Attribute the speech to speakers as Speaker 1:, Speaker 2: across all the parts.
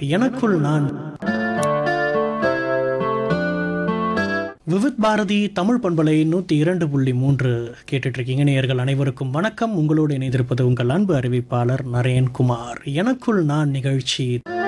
Speaker 1: எனக்குள் நான் விவித் பாரதி தமிழ் பண்பலை நூற்றி இரண்டு புள்ளி மூன்று கேட்டுட்டு இருக்கீங்க நேயர்கள் அனைவருக்கும் வணக்கம் உங்களோடு இணைந்திருப்பது உங்கள் அன்பு அறிவிப்பாளர் நரேன்குமார் எனக்குள் நான் நிகழ்ச்சி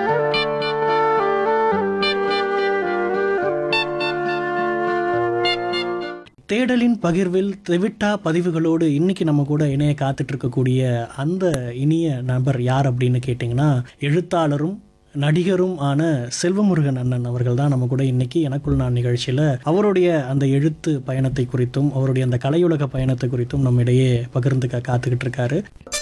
Speaker 1: தேடலின் பகிர்வில் தெவிட்டா பதிவுகளோடு இன்னைக்கு நம்ம கூட இணைய காத்துட்டு இருக்கக்கூடிய அந்த இனிய நபர் யார் அப்படின்னு கேட்டிங்கன்னா எழுத்தாளரும் நடிகரும் ஆன செல்வமுருகன் அண்ணன் அவர்கள் தான் நம்ம கூட இன்னைக்கு எனக்குள் நான் நிகழ்ச்சியில் அவருடைய அந்த எழுத்து பயணத்தை குறித்தும் அவருடைய அந்த கலையுலக பயணத்தை குறித்தும் நம்ம இடையே பகிர்ந்துக்க காத்துக்கிட்டு இருக்காரு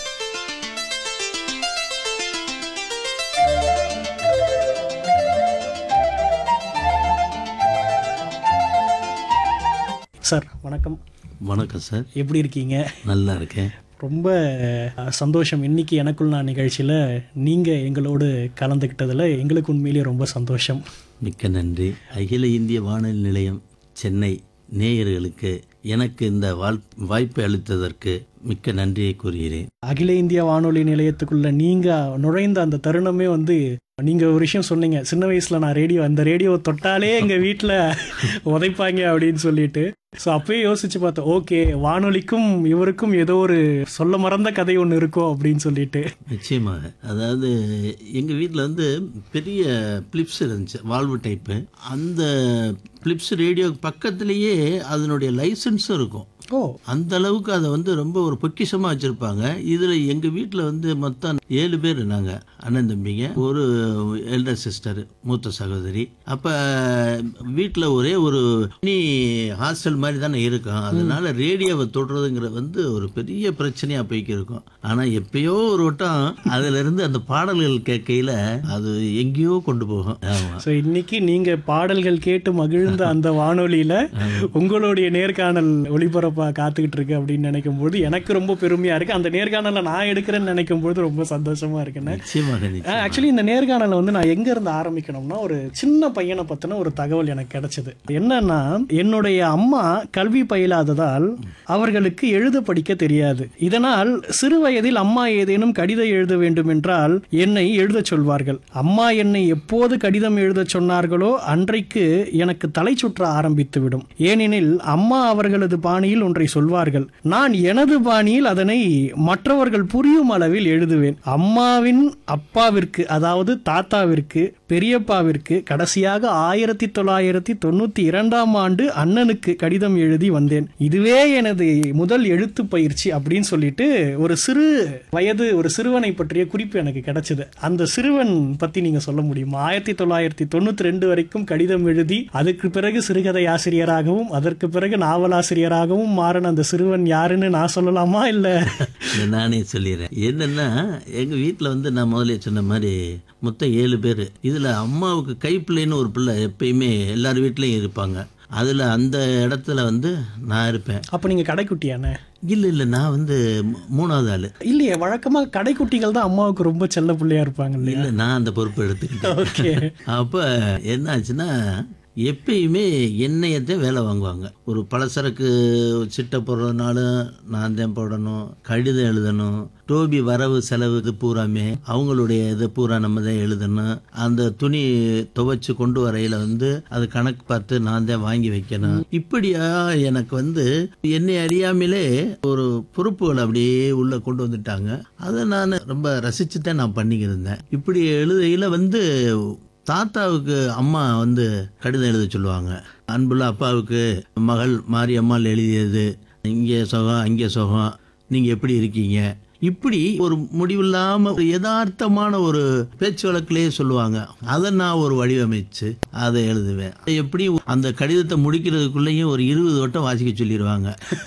Speaker 1: சார் வணக்கம்
Speaker 2: வணக்கம் சார்
Speaker 1: எப்படி இருக்கீங்க
Speaker 2: நல்லா இருக்கேன்
Speaker 1: ரொம்ப அஹ், சந்தோஷம் இன்னைக்கு எனக்குள் நான் நிகழ்ச்சியில் நீங்கள் எங்களோடு கலந்துக்கிட்டதில் எங்களுக்கு உண்மையிலேயே ரொம்ப சந்தோஷம்
Speaker 2: மிக்க நன்றி அகில இந்திய வானொலி நிலையம் சென்னை நேயர்களுக்கு எனக்கு இந்த வாழ் வாய்ப்பை அளித்ததற்கு மிக்க நன்றியை கூறுகிறேன்
Speaker 1: அகில இந்திய வானொலி நிலையத்துக்குள்ள நீங்கள் நுழைந்த அந்த தருணமே வந்து நீங்கள் ஒரு விஷயம் சொன்னீங்க சின்ன வயசில் நான் ரேடியோ அந்த ரேடியோ தொட்டாலே எங்கள் வீட்டில் உதைப்பாங்க அப்படின்னு சொல்லிட்டு ஸோ அப்பயே யோசிச்சு பார்த்தேன் ஓகே வானொலிக்கும் இவருக்கும் ஏதோ ஒரு சொல்ல மறந்த கதை ஒன்று இருக்கும் அப்படின்னு சொல்லிட்டு
Speaker 2: நிச்சயமாக அதாவது எங்கள் வீட்டில் வந்து பெரிய பிளிப்ஸ் இருந்துச்சு வால்வு டைப்பு அந்த பிளிப்ஸ் ரேடியோ பக்கத்துலேயே அதனுடைய லைசன்ஸும் இருக்கும்
Speaker 1: ஓ
Speaker 2: அந்த அளவுக்கு அதை வந்து ரொம்ப ஒரு பொக்கிஷமாக வச்சுருப்பாங்க இதில் எங்கள் வீட்டில் வந்து மொத்தம் ஏழு பேர் நாங்கள் அண்ணன் தம்பிங்க ஒரு எல்டர் சிஸ்டர் மூத்த சகோதரி அப்போ வீட்டில் ஒரே ஒரு நீ ஹாஸ்டல் மாதிரி தானே இருக்கும் அதனால ரேடியோவை தொடுறதுங்கிற வந்து ஒரு பெரிய பிரச்சனையாக போய்க்கு இருக்கும் ஆனால் எப்பயோ ஒரு வட்டம் அதிலிருந்து அந்த பாடல்கள் கேட்கையில் அது எங்கேயோ கொண்டு போகும் ஆமாம்
Speaker 1: ஸோ இன்னைக்கு நீங்க பாடல்கள் கேட்டு மகிழ்ந்த அந்த வானொலியில உங்களுடைய நேர்காணல் ஒளிபரப்பா காத்துக்கிட்டு இருக்கு அப்படின்னு நினைக்கும் போது எனக்கு ரொம்ப பெருமையா இருக்கு அந்த நேர்காணலை நான் எடுக்கிறேன்னு நினைக்கும் போது ரொம்ப சந்தோஷமா இருக்குன்னு
Speaker 2: நிச்சயமாக நிச்சயம்
Speaker 1: ஆக்சுவலி இந்த நேர்காணலை வந்து நான் எங்க இருந்து ஆரம்பிக்கணும்னா ஒரு சின்ன பையனை பத்தின ஒரு தகவல் எனக்கு கிடைச்சது என்னன்னா என்னுடைய அம்மா கல்வி பயிலாததால் அவர்களுக்கு எழுத படிக்க தெரியாது இதனால் சிறு வயதில் அம்மா ஏதேனும் கடிதம் எழுத வேண்டும் என்றால் என்னை எழுதச் சொல்வார்கள் அம்மா என்னை எப்போது கடிதம் எழுதச் சொன்னார்களோ அன்றைக்கு எனக்கு தலை சுற்ற ஆரம்பித்து விடும் ஏனெனில் அம்மா அவர்களது பாணியில் ஒன்றை சொல்வார்கள் நான் எனது பாணியில் அதனை மற்றவர்கள் புரியும் அளவில் எழுதுவேன் அம்மாவின் அப்பாவிற்கு அதாவது தாத்தாவிற்கு பெரியப்பாவிற்கு கடைசியாக ஆயிரத்தி தொள்ளாயிரத்தி தொண்ணூத்தி இரண்டாம் ஆண்டு அண்ணனுக்கு கடிதம் எழுதி வந்தேன் இதுவே எனது முதல் எழுத்து பயிற்சி அப்படின்னு சொல்லிட்டு ஒரு சிறு வயது ஒரு சிறுவனை பற்றிய குறிப்பு எனக்கு கிடைச்சது அந்த சிறுவன் பத்தி நீங்க சொல்ல முடியுமா ஆயிரத்தி தொள்ளாயிரத்தி தொண்ணூத்தி ரெண்டு வரைக்கும் கடிதம் எழுதி அதுக்கு பிறகு சிறுகதை ஆசிரியராகவும் அதற்கு பிறகு நாவலாசிரியராகவும் மாறின அந்த சிறுவன் யாருன்னு நான் சொல்லலாமா இல்ல
Speaker 2: இதை நானே சொல்லிடுறேன் என்னன்னா எங்க வீட்டில் வந்து நான் முதல்ல சொன்ன மாதிரி மொத்தம் ஏழு பேர் இதில் அம்மாவுக்கு கைப்பிள்ளைன்னு ஒரு பிள்ளை எப்பயுமே எல்லார் வீட்லேயும் இருப்பாங்க அதில் அந்த இடத்துல வந்து நான் இருப்பேன்
Speaker 1: அப்ப நீங்க கடைக்குட்டியானே
Speaker 2: இல்லை இல்லை நான் வந்து மூ- மூணாவது ஆள்
Speaker 1: இல்லையே வழக்கமா கடைக்குட்டிகள் தான் அம்மாவுக்கு ரொம்ப செல்ல பிள்ளையா இருப்பாங்க இல்லையா
Speaker 2: இல்லை நான் அந்த பொறுப்பை எடுத்துக்கிட்டேன்
Speaker 1: ஓகே
Speaker 2: அப்போ என்ன ஆச்சுன்னா எப்பயுமே எண்ணெயத்தை வேலை வாங்குவாங்க ஒரு பலசரக்கு சிட்டை போடுறதுனாலும் நான் தான் போடணும் கடிதம் எழுதணும் டோபி வரவு செலவு இது பூராமே அவங்களுடைய இது பூரா நம்ம தான் எழுதணும் அந்த துணி துவைச்சு கொண்டு வரையில வந்து அது கணக்கு பார்த்து நான் தான் வாங்கி வைக்கணும் இப்படியா எனக்கு வந்து என்னை அறியாமலே ஒரு பொறுப்புகள் அப்படியே உள்ள கொண்டு வந்துட்டாங்க அதை நான் ரொம்ப ரசிச்சு தான் நான் பண்ணிக்கிருந்தேன் இப்படி எழுதையில வந்து தாத்தாவுக்கு அம்மா வந்து கடிதம் எழுத சொல்லுவாங்க அன்புள்ள அப்பாவுக்கு மகள் மாரியம்மாள் எழுதியது இங்கே சுகம் அங்கே சுகம் நீங்கள் எப்படி இருக்கீங்க இப்படி ஒரு முடிவில்லாம ஒரு யதார்த்தமான ஒரு பேச்சு வழக்கிலேயே சொல்லுவாங்க அதை நான் ஒரு வடிவமைச்சு அதை எழுதுவேன் எப்படி அந்த கடிதத்தை முடிக்கிறதுக்குள்ளேயும் ஒரு இருபது வட்டம் வாசிக்க சொல்லிடுவாங்க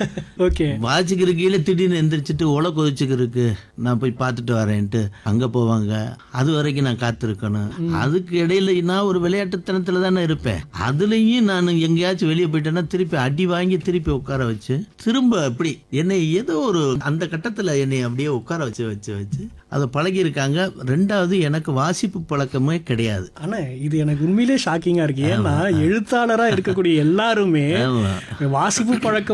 Speaker 1: ஓகே
Speaker 2: வாசிக்கிற கீழே திடீர்னு எந்திரிச்சிட்டு உல கொதிச்சுக்கிறதுக்கு நான் போய் பார்த்துட்டு வரேன்ட்டு அங்கே போவாங்க அது வரைக்கும் நான் காத்திருக்கணும் அதுக்கு இடையில நான் ஒரு விளையாட்டுத்தனத்தில் தானே இருப்பேன் அதுலேயும் நான் எங்கேயாச்சும் வெளியே போயிட்டேன்னா திருப்பி அடி வாங்கி திருப்பி உட்கார வச்சு திரும்ப அப்படி என்னை ஏதோ ஒரு அந்த கட்டத்தில் என்னை அப்படியே உட்கார வச்சு வச்சு வச்சு அதை பழகியிருக்காங்க ரெண்டாவது எனக்கு வாசிப்பு பழக்கமே கிடையாது
Speaker 1: ஆனா இது எனக்கு உண்மையிலே ஷாக்கிங்கா இருக்கு ஏன்னா எழுத்தாளரா இருக்கக்கூடிய எல்லாருமே
Speaker 2: ஆமா
Speaker 1: வாசிப்பு பழக்கம்